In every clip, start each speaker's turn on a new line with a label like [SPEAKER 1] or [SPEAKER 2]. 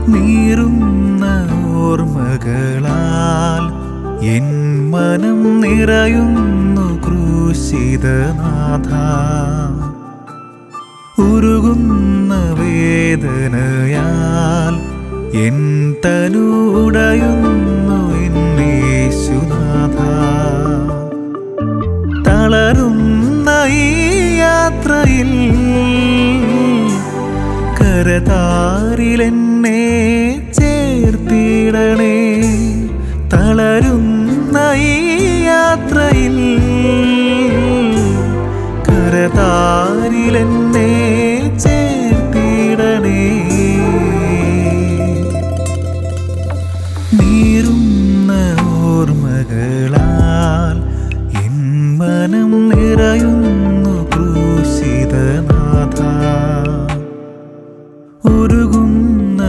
[SPEAKER 1] നീറുന്ന ഓർമ്മകളാൽ എൻ മനം നിറയുന്നു ക്രൂശിതനാഥ ഉരുകുന്ന വേദനയാൽ എൻ തനുടയുന്നു എന്നേശുനാഥ തളരുന്ന ഈ യാത്രയിൽ കരതാരിലെന്നെ ചേർത്തിടണേ തളരുന്ന ഈ യാത്രയിൽ കരതാരിലെന്നെ ചേർത്തിടണേ നീറുന്ന ഓർമ്മകളാൽ എൻ മനം നിറയുന്നു ക്രൂശിതനാഥ ഉരുകുന്ന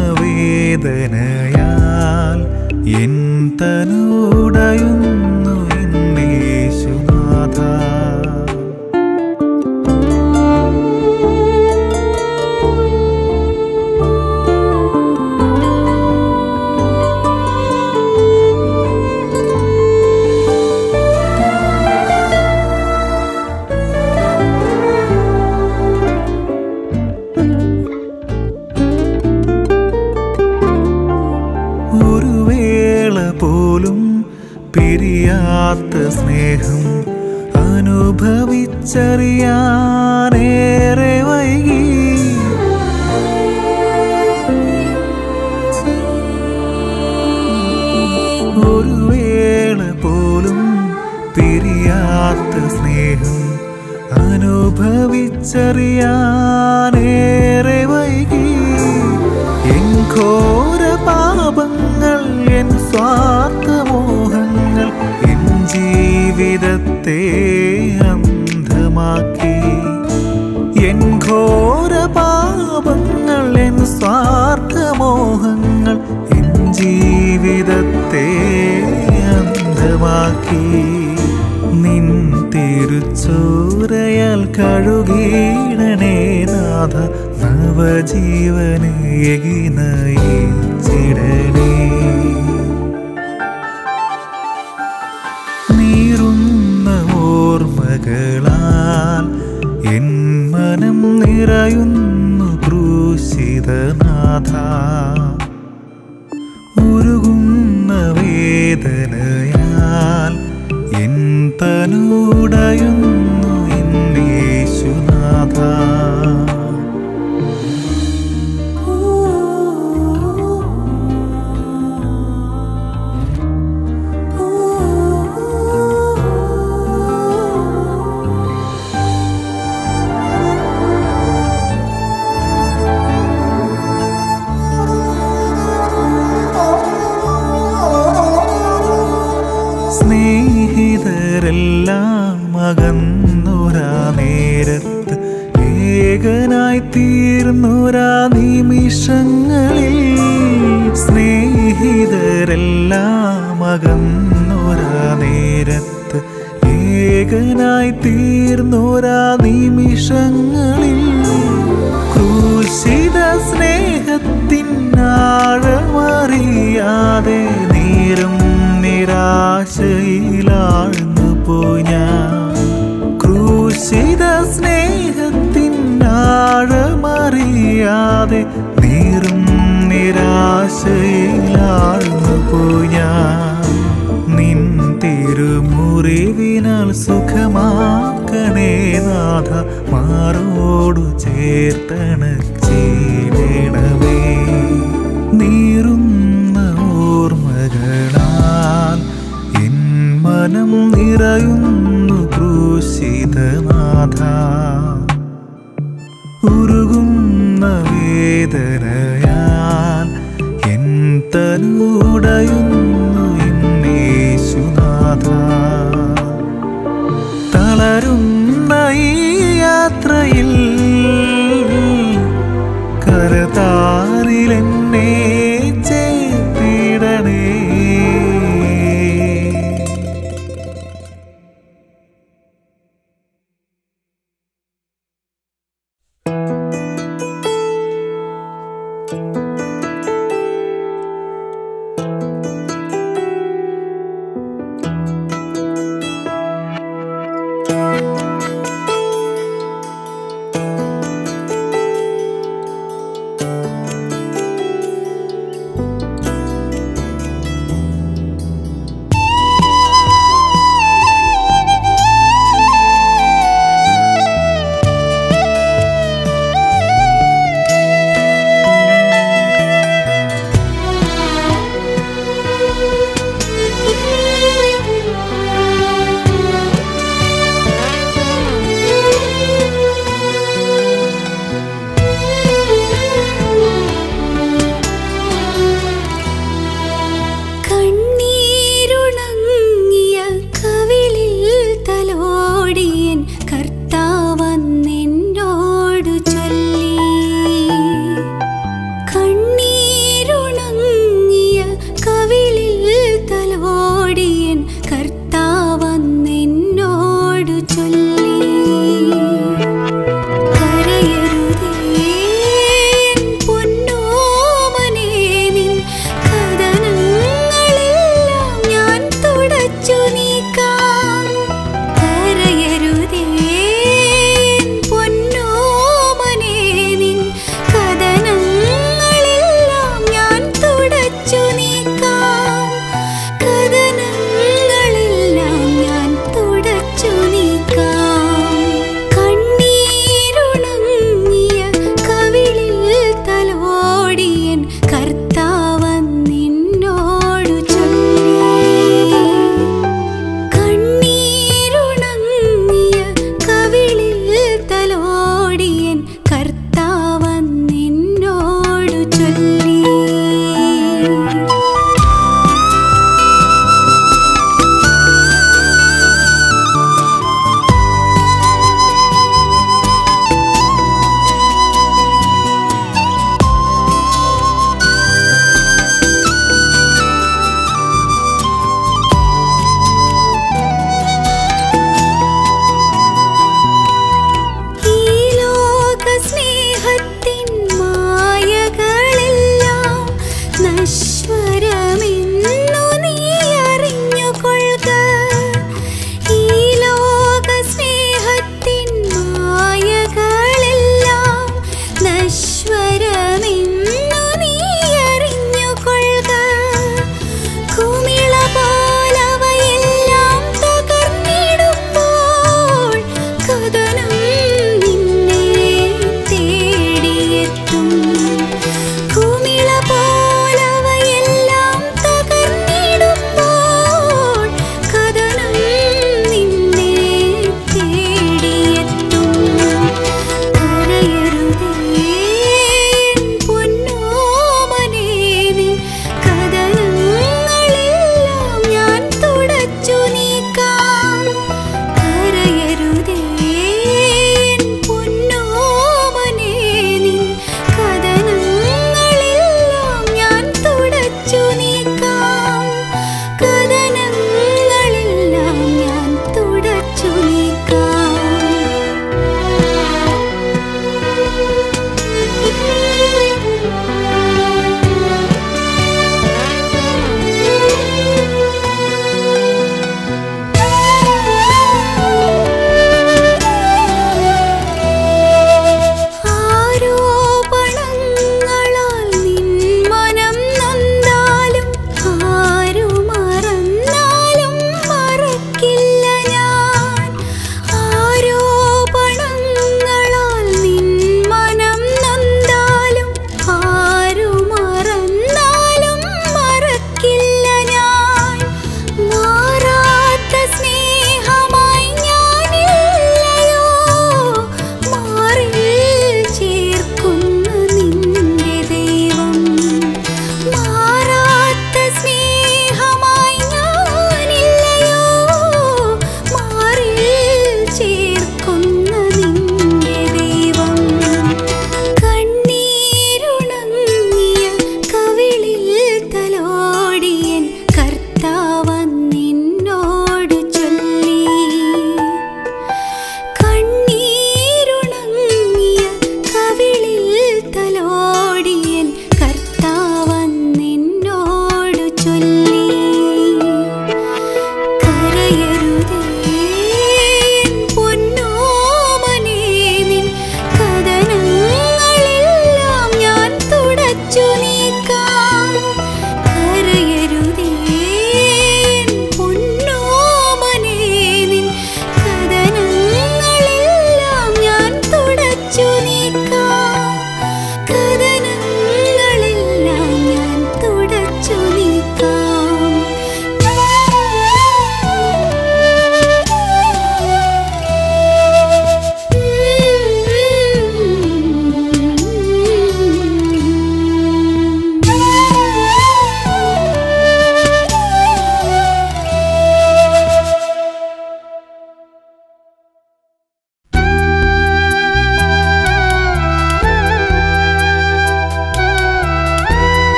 [SPEAKER 1] വേദനയാൽ എൻ തനുടയുന്നു എന്നേശുനാഥ ഒരു വേള പോലും പിരിയാത്ത സ്നേഹം അനുഭവിച്ചറിയാനേറെ വൈകി ഒരു വേള പോലും പിരിയാത്ത സ്നേഹം അനുഭവിച്ചറിയാനേറെ വൈകി എൻ ഘോര പാപങ്ങൾ എൻ സ്വാർത്ഥമോഹങ്ങൾ എൻ ജീവിതത്തെ അന്ധമാക്കി എൻ ഘോര പാപങ്ങൾ എൻ സ്വാർത്ഥമോഹങ്ങൾ എൻ ജീവിതത്തെ അന്ധമാക്കി നിൻ തിരുച്ചോരയാൽ കഴുകിയിടണേ നാഥ നവജീവനേകി നയിച്ചിടണേ നീറുന്ന ഓർമ്മകളാൽ എൻ മനം നിറയുന്നു ക്രൂശിതനാഥ ഉരുകുന്ന വേദനയാൽ എൻ തനുടയുന്നു എന്നേശുനാഥ സ്നേഹിതരെല്ലാം അകന്നൊരാ നേരത്ത് ഏകനായി തീർന്നൊരാ നിമിഷങ്ങളിൽ സ്നേഹിതരെല്ലാം അകന്നൊരാ നേരത്ത് ഏകനായി തീർന്നൊരാ നിമിഷങ്ങളിൽ ക്രൂശിത സ്നേഹത്തിനാഴമറിയാതെ നീരും നിരാശയിലാഴ്ന്നു പോയി ഞാൻ ക്രൂശിത സ്നേഹത്തിനാഴമറിയാതെ നീരും നിരാശയിലാഴ്ന്നു പോയി ഞാൻ നിൻ തിരുമുറിവിനാൽ സുഖമാക്കണേ നാഥ മാറോടു ചേർത്തണച്ചേരണമേ നീറുന്ന ഓർമ്മകളാൽ എൻ മനം നിറയുന്നു ക്രൂശിതനാഥ ഉരുകുന്ന വേദനയാൽ എൻ തനുടയുന്നു എന്നേശുനാഥ തളരുന്ന ഈ യാത്രയിൽ കരതാറിലെന്നെ ചേർത്തിടണേ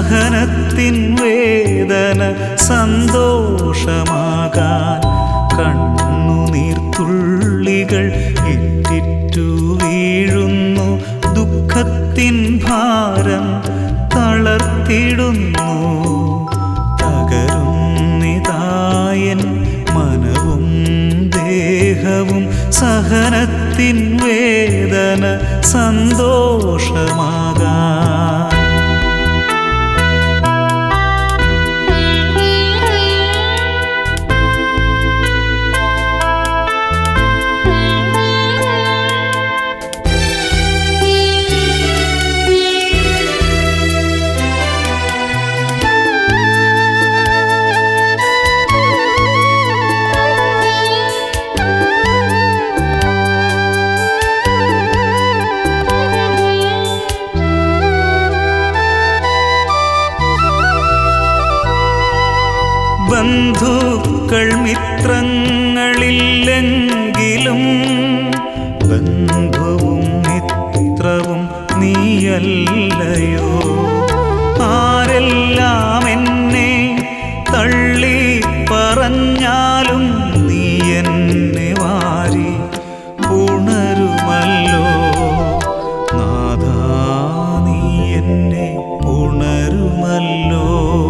[SPEAKER 1] സഹനത്തിൻ വേദന സന്തോഷമാകാൻ കണ്ണുനീർത്തുള്ളികൾ ഇറ്റിറ്റു വീഴുന്നു ദുഃഖത്തിൻ ഭാരം തളർത്തിടുന്നു തകരുന്നിതായൻ മനവും ദേഹവും സഹനത്തിൻ വേദന സന്തോഷമാകാൻ ബന്ധുക്കൾ മിത്രങ്ങളില്ലെങ്കിലും ബന്ധുവും മിത്രവും നീയല്ലയോ ആരെല്ലാം എന്നെ തള്ളി പറഞ്ഞാലും നീ എന്നെ വാരി ഉണരുമല്ലോ നാഥാ നീ എന്നെ ഉണരുമല്ലോ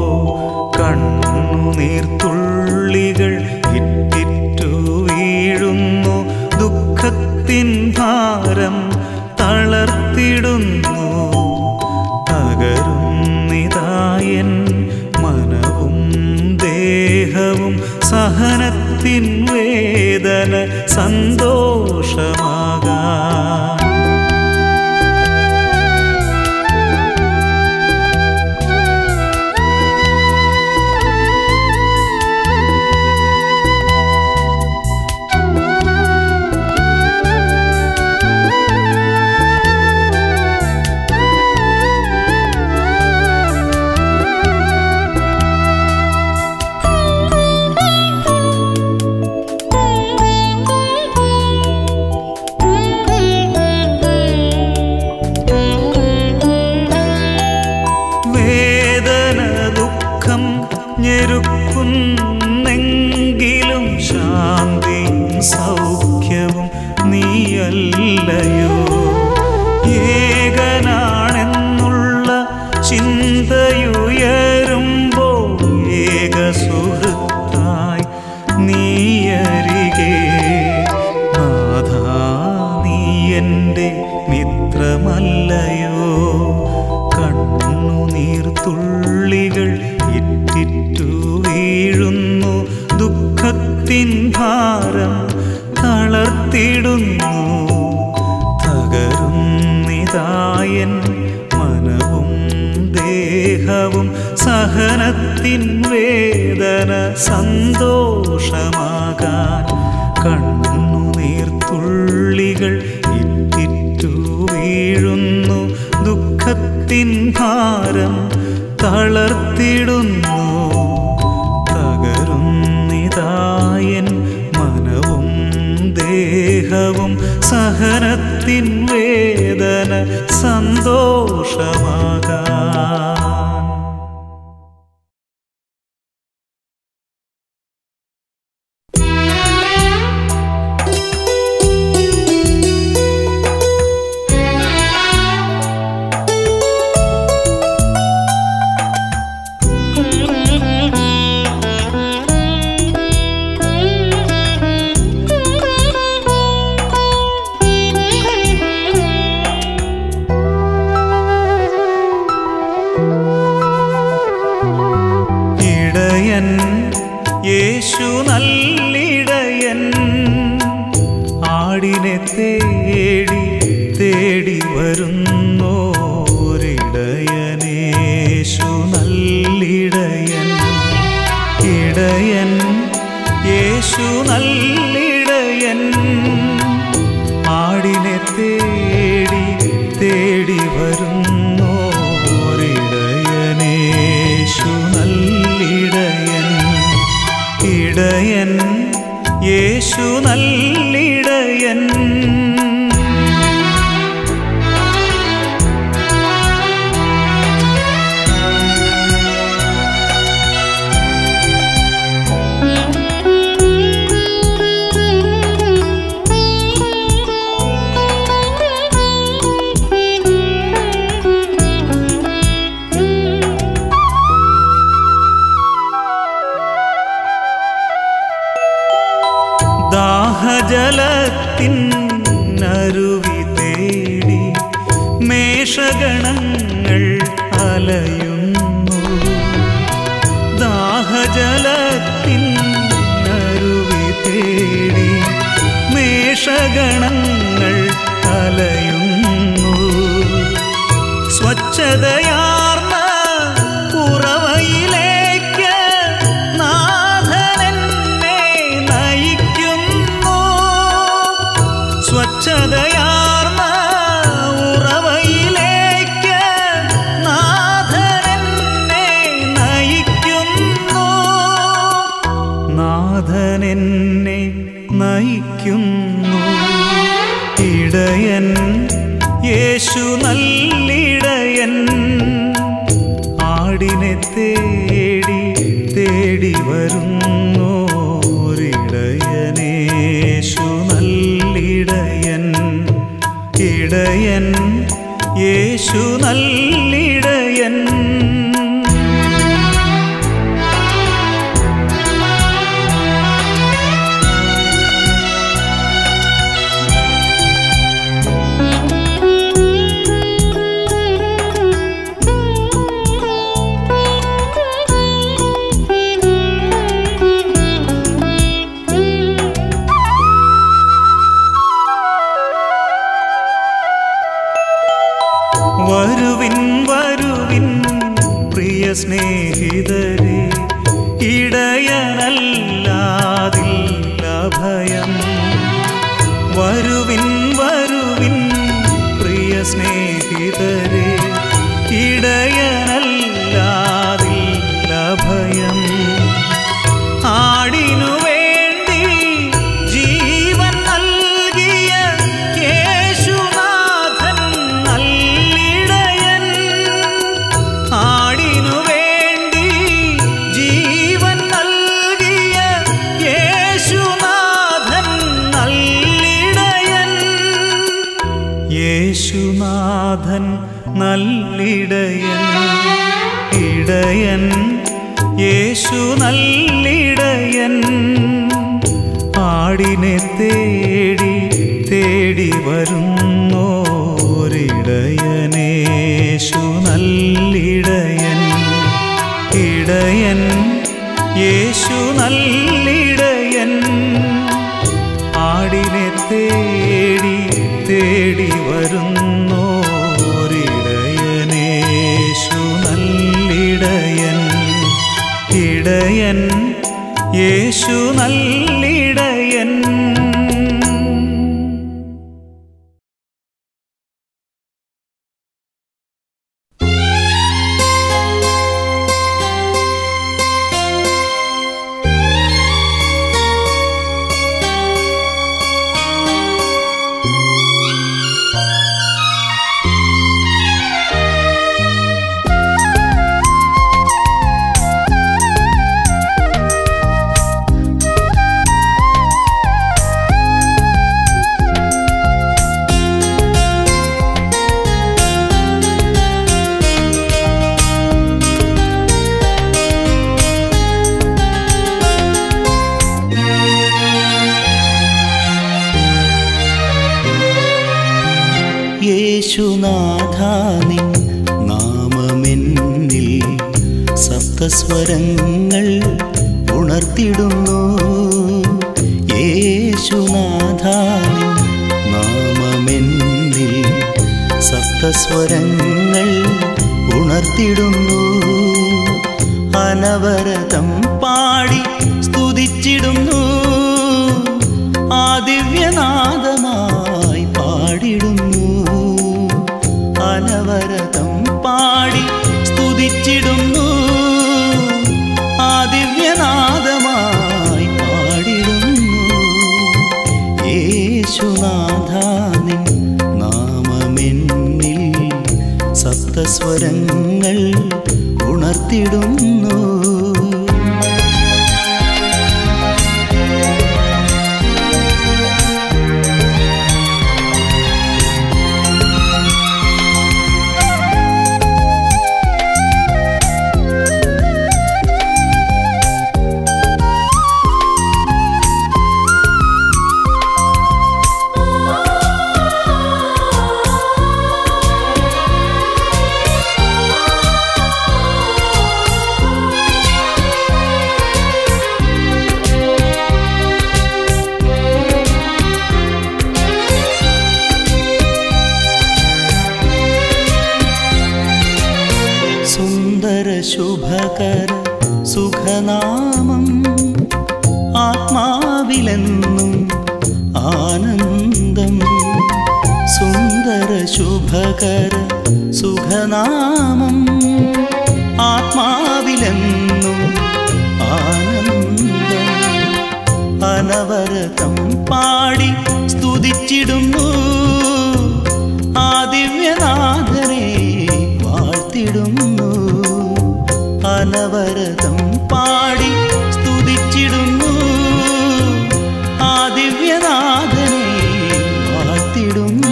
[SPEAKER 1] കണ്ണുനീർത്തുള്ളികൾ ഇറ്റിറ്റു വീഴുന്നു ദുഃഖത്തിൻ ഭാരം തളർത്തിടുന്നു തകരുന്നിതായൻ മനവും ദേഹവും സഹനത്തിൻ വേദന സന്തോഷമാകാൻ വേദന ദുഃഖം ഞെരുക്കുന്നെങ്കിലും ശാന്തിയും സൗഖ്യവും നീയല്ലയോ ഏകനാണെന്നുള്ള ചിന്തയുയരുമ്പോൾ ഏക സുഹൃത്തായി നീയരികെ നാഥാ നീ എൻ്റെ മിത്രമല്ലയോ കണ്ണുനീർത്തുള്ളികൾ ഇറ്റിറ്റു വീഴുന്നു ദുഃഖത്തിൻ ഭാരം തളർത്തിടുന്നു തകരുന്നിതായൻ മനവും ദേഹവും സഹനത്തിൻ വേദന സന്തോഷമാകാൻ കണ്ണുനീർത്തുള്ളികൾ ഇറ്റിറ്റു വീഴുന്നു ദുഃഖത്തിൻ ഭാരം തളർത്തിടുന്നു തകരുന്നിതായൻ മനവും ദേഹവും സഹനത്തിൻ വേദന സന്തോഷമാകാൻ
[SPEAKER 2] Thank you.
[SPEAKER 1] അലയുന്നു ദാഹജലത്തിൻ അരുവി തേടി മേഷഗണങ്ങൾ അലയുന്നു സ്വച്ഛതയാർന്ന ഉറവയിലേക്ക് നാഥനെന്നെ നയിക്കുന്നു സ്വച്ഛതയാർന്ന ഉറവയിലേക്ക് നാഥനെന്നെ നയിക്കുന്നു നാഥനെന്നെ നയിക്കുന്നു ഇടയൻ യേശു നല്ലിടയൻ ആടിനെ തേടി തേടി വരുന്നോരിടയനേശു നല്ലിടയൻ ഇടയൻ യേശു നല്ലിടയൻ വരുവിൻ വരുവിൻ പ്രിയ സ്നേഹിതരെ ഇടയനല്ലാതില്ല ഭയം വരുവിൻ വരുവിൻ പ്രിയ സ്നേഹിതരെ ഇടയനല്ലാതില്ല ഭയം ആടിനു വേണ്ടി ജീവൻ നൽകിയ യേശുനാഥൻ നല്ലിടയൻ ആടിനു വേണ്ടി ജീവൻ നൽകിയ യേശുനാഥൻ നല്ലിടയൻ യേശുനാഥൻ നല്ലിടയൻ ഇടയൻ യേശു നല്ലിടയൻ ആടിനെ തേടി തേടി വരുന്നോരിടയനേശു നല്ലിടയൻ ഇടയൻ യേശു നല്ലിടയൻ ആടിനെ തേടി തേടി വരുന്നോരിടയനേശു നല്ലിടയൻ ഇടയൻ യേശു നല്ലിടയൻ
[SPEAKER 2] യേശുനാഥാനിൻ നാമമെന്നിൽ സപ്തസ്വരങ്ങൾ ഉണർത്തിടുന്നു യേശുനാഥാനിൻ നാമമെന്നിൽ സപ്തസ്വരങ്ങൾ ഉണർത്തിടുന്നു അനവരതം പാടി സ്തുതിച്ചിടുന്നു ആ ദിവ്യനാദമായി പാടിടുന്നു അനവരതം പാടി സ്തുതിച്ചിടുന്നു ആ ദിവ്യനാദമായി പാടിടുന്നു യേശുനാഥാനിൻ നാമമെന്നിൽ സപ്തസ്വരങ്ങൾ ഉണർത്തിടുന്നു
[SPEAKER 3] ആ
[SPEAKER 2] ശുഭകര സുഖനാമം ആത്മാവിലെന്നും ആനന്ദം സുന്ദര ശുഭകര സുഖനാമം ആത്മാവിലെന്നും ആനന്ദം അനവരതം പാടി സ്തുതിച്ചിടുന്നു ആ ദിവ്യനാഥനെ വാഴ്ത്തിടുന്നു അനവരതം പാടി സ്തുതിച്ചിടുന്നു ആ ദിവ്യനാഥനെ വാഴ്ത്തിടുന്നു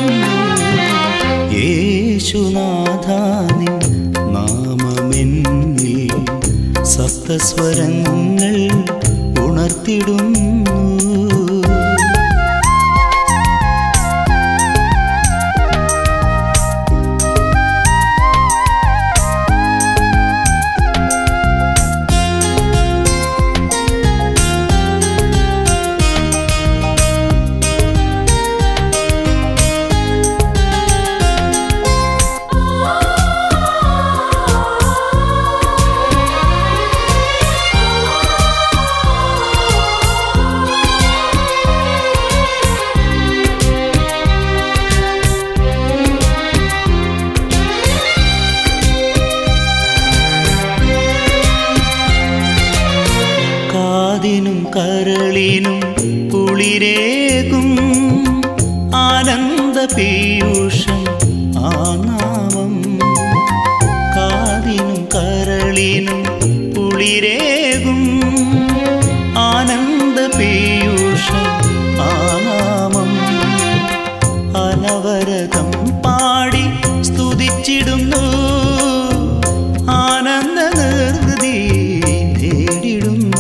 [SPEAKER 2] യേശുനാഥാനിൻ നാമമെന്നിൽ സപ്തസ്വരങ്ങൾ ഉണർത്തിടുന്നു കാതിനും കരളിനും കുളിരേകും ആനന്ദ പീയൂഷം ആ നാമം കാതിനും കരളിനും കുളിരേകും ആനന്ദ പീയൂഷം ആ നാമം അനവരതം പാടി സ്തുതിച്ചിടുന്നു ആനന്ദ നിർവൃതി നേടിടുന്നു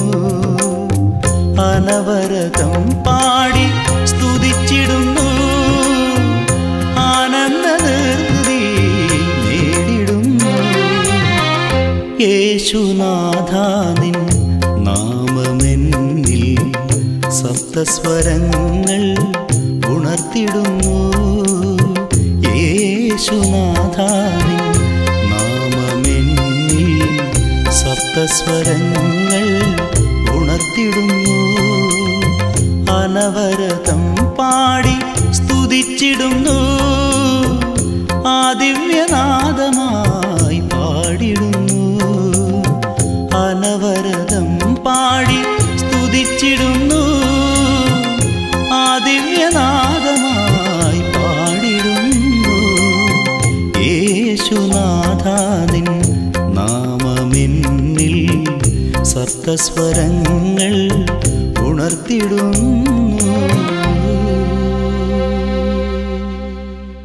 [SPEAKER 2] അനവരതം പാടി സ്തുതിച്ചിടുന്നു ആനന്ദ നിർവൃതി നേടിടുന്നു യേശുനാഥാനിൻ നാമമെന്നിൽ സപ്തസ്വരങ്ങൾ ഉണർത്തിടുന്നു യേശുനാഥാനിൻ നാമമെന്നിൽ സപ്തസ്വരങ്ങൾ ഉണർത്തിടുന്നു അനവരതം പാടി സ്തുതിച്ചിടുന്നു ആ ദിവ്യനാദമായി പാടിടുന്നു അനവരതം പാടി സ്തുതിച്ചിടുന്നു ആ ദിവ്യനാദമായി പാടിടുന്നു യേശുനാഥാനിൻ നാമമെന്നിൽ സപ്തസ്വരങ്ങൾ ഉണർത്തിടുന്നു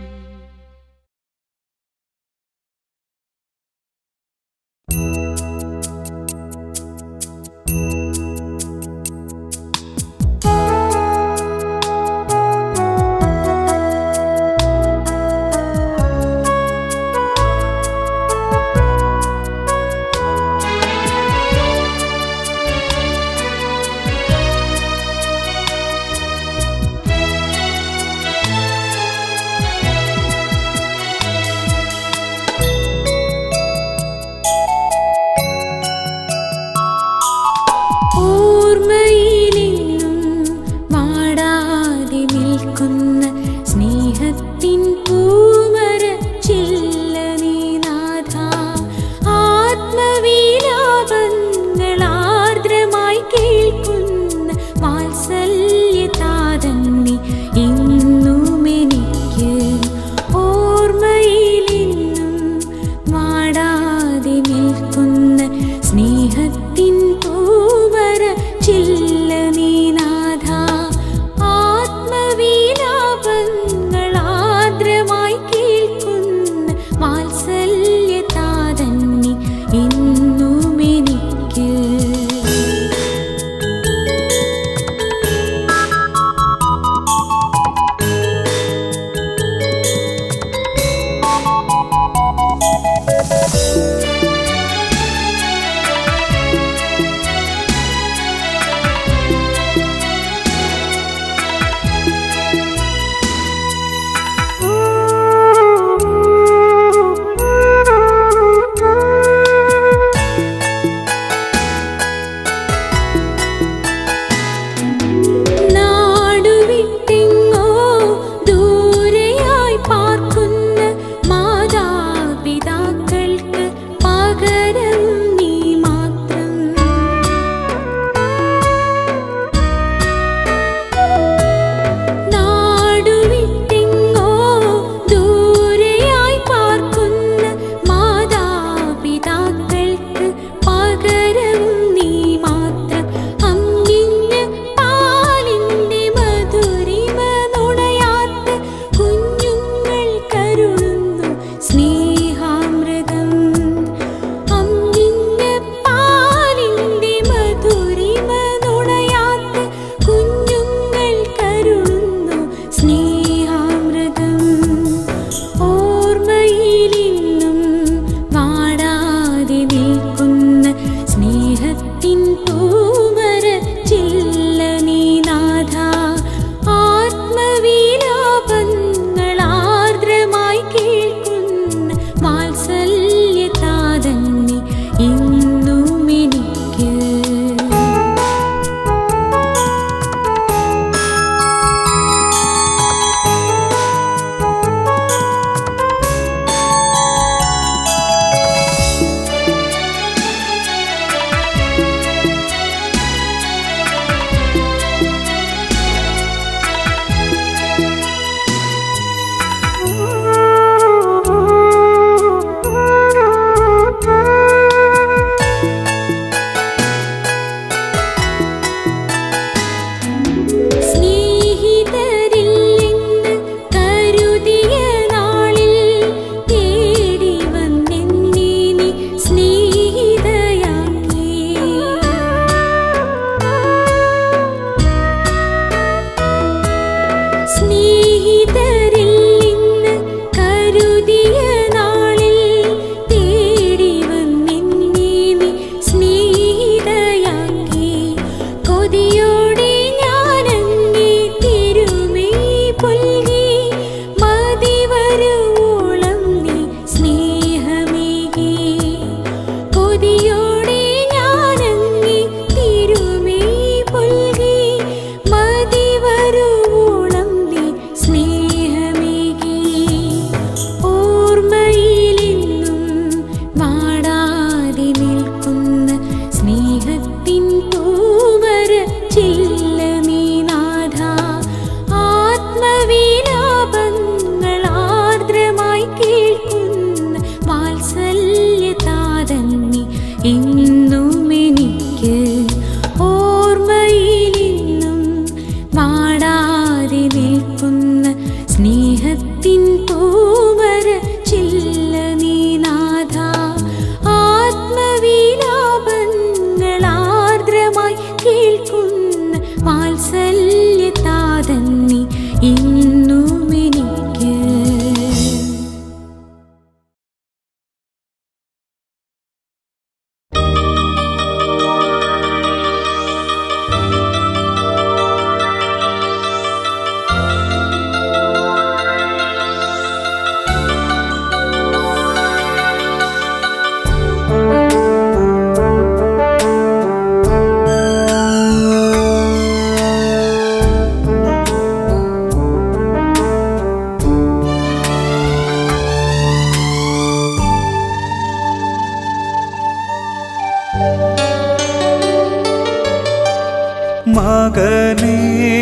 [SPEAKER 1] മകനെ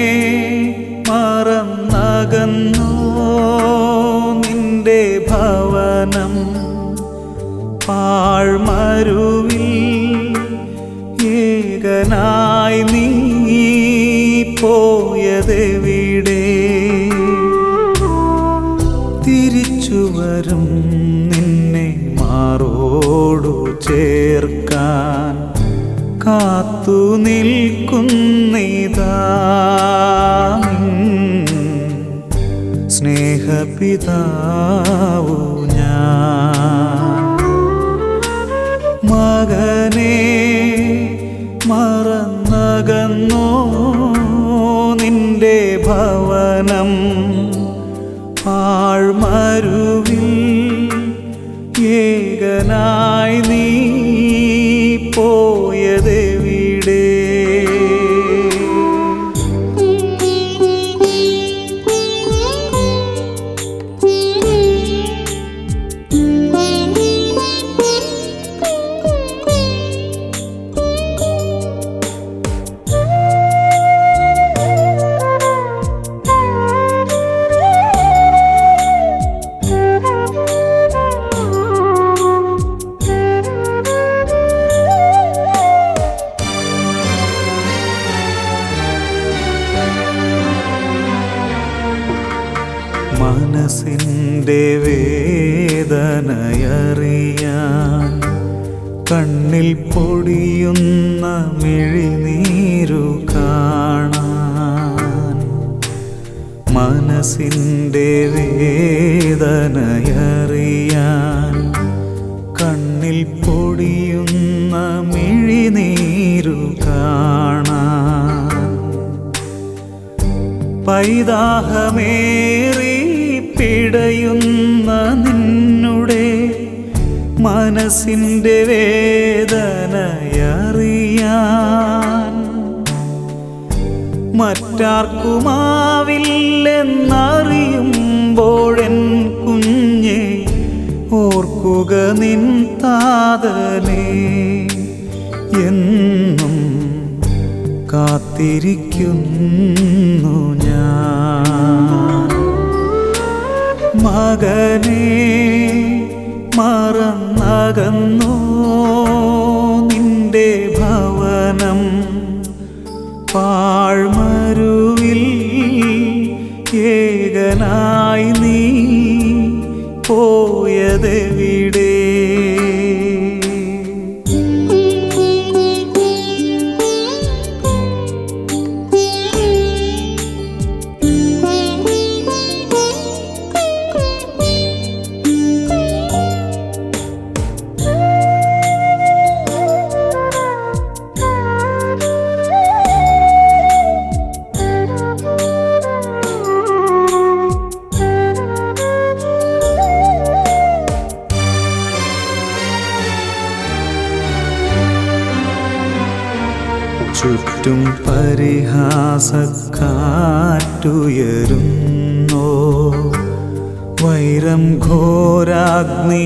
[SPEAKER 1] മറന്നകന്നോ നിന്റെ ഭവനം പാഴ്മരുവിൽ ഏകനായി നീ പോയതെവിടെ തിരിച്ചു വരും നിന്നെ മാറോടു ചേർക്കാൻ കാത്തു നിൽക്കുന്നിതാ സ്നേഹപിതാവു ഞാൻ മകനെ മറന്നകന്നോ നിന്റെ ഭവനം ആഴ്മരുവിൽ ഏകനായി നീ പോയതെവിടെ മനസ്സിൻ്റെ വേദനയറിയാൻ കണ്ണിൽ പൊടിയുന്ന മിഴിനീരു കാണാൻ മനസ്സിൻ്റെ വേദനയറിയാൻ കണ്ണിൽ പൊടിയുന്ന മിഴിനീരു കാണാൻ പൈതാഹമേറി പിടയുന്ന നിന്നുടെ മനസ്സിൻ്റെ വേദനയറിയാൻ മറ്റാർക്കുമാവില്ലെന്നറിയുമ്പോഴെൻ കുഞ്ഞെ ഓർക്കുക നിൻ താതനെ എന്നും കാത്തിരിക്കുന്നു ഞാൻ മകനെ മറന്നകന്നോ നിന്റെ ഭവനം പാഴ്മരുവിൽ ഏകനായി നീ പോയതെവിടെ ചുറ്റും പരിഹാസക്കാറ്റുയരുന്നോ വൈരം ഘോരാഗ്നി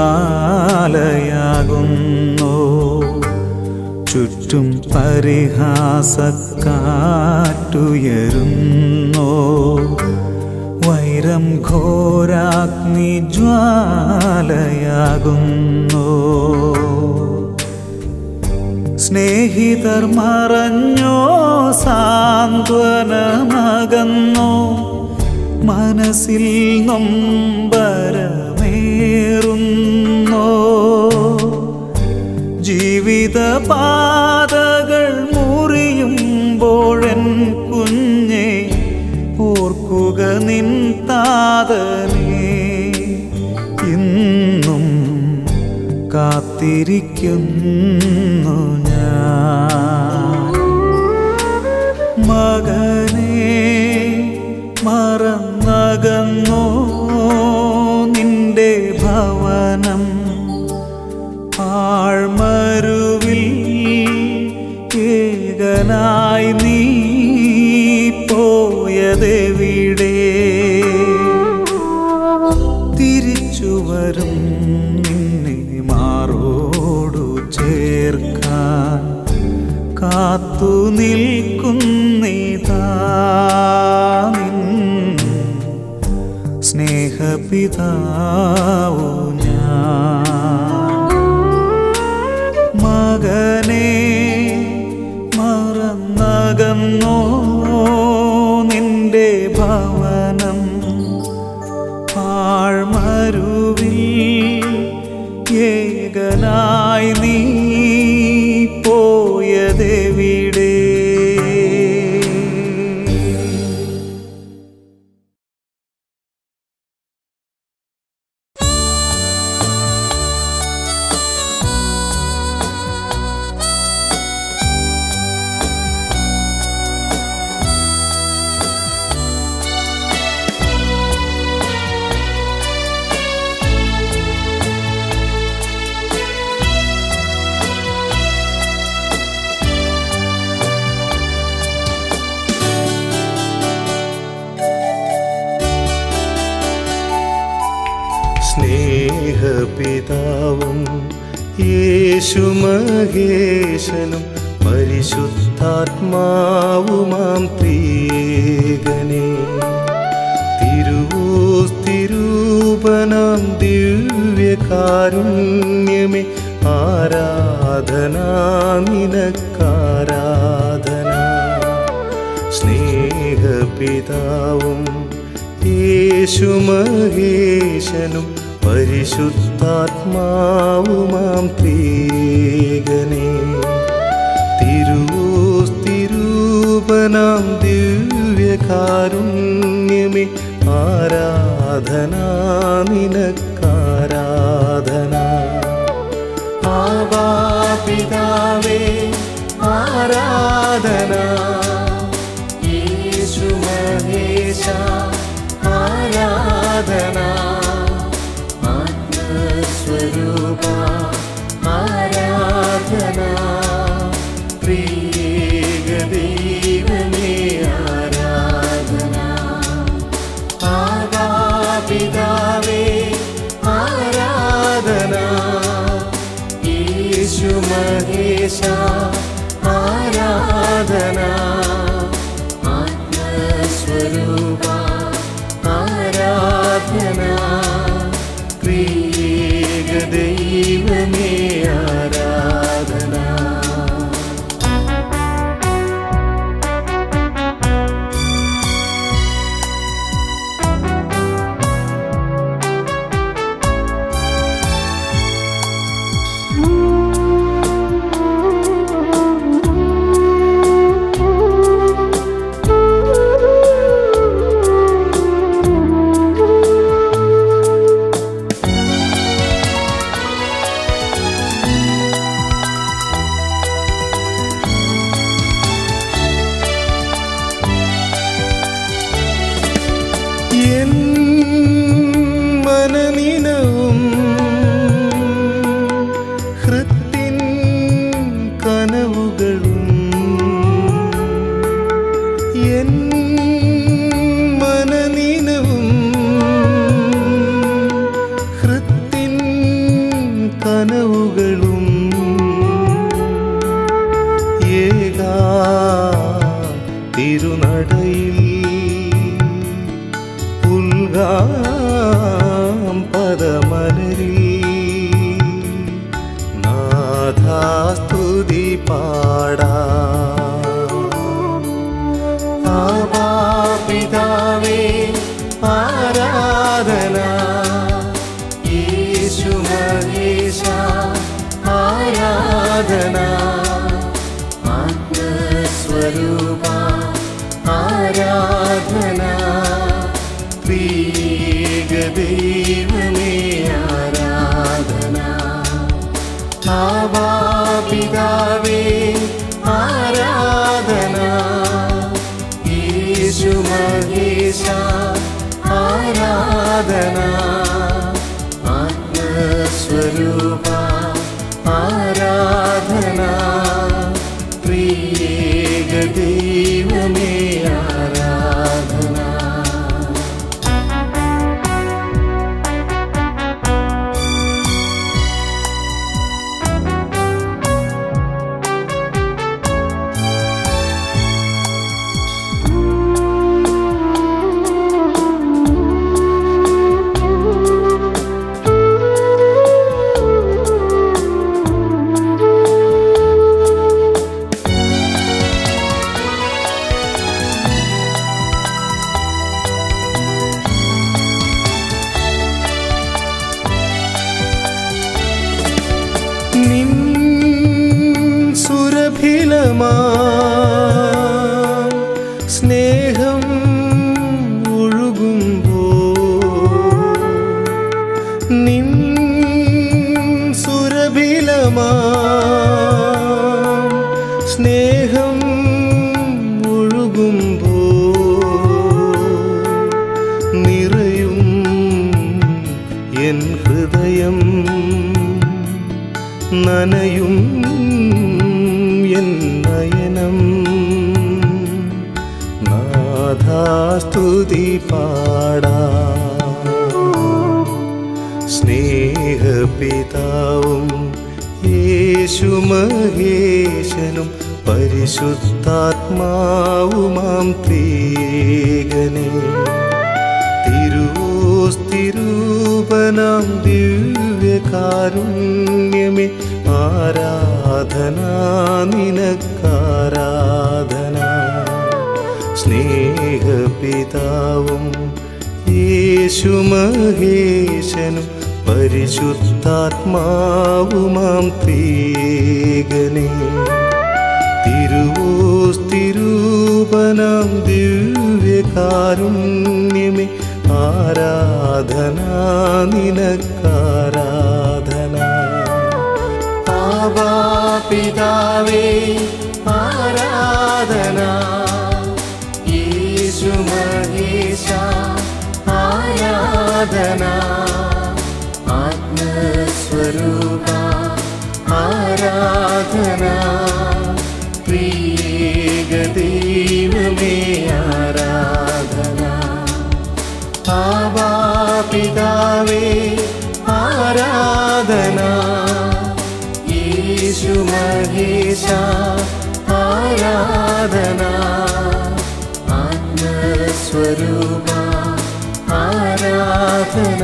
[SPEAKER 1] ജ്വാലയാകുന്നോ ചുറ്റും പരിഹാസക്കാറ്റുയരുന്നോ വൈരം ഘോരാഗ്നി ജ്വാലയാകുന്നോ സ്നേഹിതർ മറഞ്ഞോ സാന്ത്വനമകന്നോ മനസ്സിൽ നൊമ്പരമേറുന്നോ ജീവിത പാതകൾ മുറിയുമ്പോഴൻ കുഞ്ഞെ ഓർക്കുക നിൻ താതനെ ഇന്നും കാത്തിരിക്കുന്നു ഞാൻ മകനെ മറന്നകന്നോ നിന്റെ ഭവനം ആഴ്മരുവിൽ ഏകനായി നീ പോയതെവിടെ തിരിച്ചു വരും നിന്നെ മാറോടു ചേർക്കാൻ കാത്തു നിൽക്കുന്നിതാ നിൻ സ്നേഹപിതാവു ഞാൻ മകനെ മറന്നകന്നോ നിന്റെ ഭവനം ആഴ്മരുവിൽ ഏകനായി നീ പോയതെവിടെ
[SPEAKER 3] സ്നേഹപിതാവും യേശുമഹേശനും പരിശുദ്ധാത്മാവുമാം ത്രിയേകനെ തിരുവോസ്തിരൂപനാം ദിവ്യകാരുണ്യമേ ആരാധന നിനക്കാരാധന സ്നേഹപിതാവും യേശുമഹേശനും പരിശുദ്ധാത്മാവുമാം ത്രിയേകനെ തിരുവോസ്തിരൂപനാം ദിവ്യകാരുണ്യമേ ആരാധന നിനക്കാരാധന ആവാപിതാവേ ആരാധന യേശുമഹേശ ആരാധന ആത്മസ്വരൂപ ആരാധന പ്രിയേക ദൈവമേ ആരാധന ആവാപിതാവേ ആരാധന യേശുമഹേശ ആരാധന ആത്മസ്വരൂപ ആരാധന പ്രിയേക ദൈവമേ ആരാധന എൻ മനനിനവും ഹൃത്തിൻ കനവുകളും എൻ മനനിനവും ഹൃത്തിൻ കനവുകളും ഏകാ തിരുനടയിൽ പുൽകാം പദമലരിൽ നാഥാസ്തുതി പാടാ പിതാവേ ആരാധന യേശു മഹേശ ആരാധന ആത്മസ്വരൂപ ആരാധന പ്രിയേക ദൈവമേ ആരാധന ആവാപിതാവേ ആരാധന യേശു മഹേശ ആരാധന ആത്മസ്വരൂപ ആരാധന പ്രിയേക ദൈവമേ ആരാധന നിറവിലമാ സ്നേഹം ഒഴുകുമ്പോ നിറയും എൻ ഹൃദയം നനയും എൻ നയനം നാഥാസ്തുതി പാടാ സ്നേഹപിതാവും യേശുമഹേശനും പരിശുദ്ധാത്മാവുമാം ത്രീകനെ തിരുവോസ്തിരൂപനാം ദിവ്യകാരുണ്യമേ ആരാധന നിനക്കാരാധന സ്നേഹപിതാവും യേശുമഹേശനും പരിശുദ്ധാത്മാവുമാം ത്രീകനെ തിരുവോസ്തിരൂപനാം ദിവ്യകാരുണ്യമേ ആരാധന നിനക്കാരാധന ആവാ പിതാവേ ആരാധന യേശു മഹേശ ആരാധന ആത്മസ്വരൂപ ആരാധന പ്രിയേക ദൈവമേ ആരാധന ആവാ പിതാവേ ആരാധന യേശു മഹേശ ആരാധന ആത്മസ്വരൂപ ആരാധന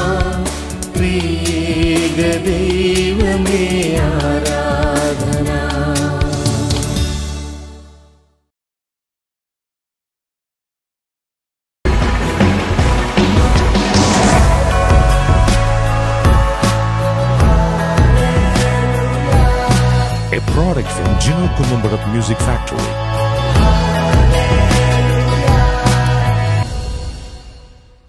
[SPEAKER 3] പ്രിയേക ദൈവമേ ആരാധന
[SPEAKER 4] a product from Gino Columbarat Music Factory.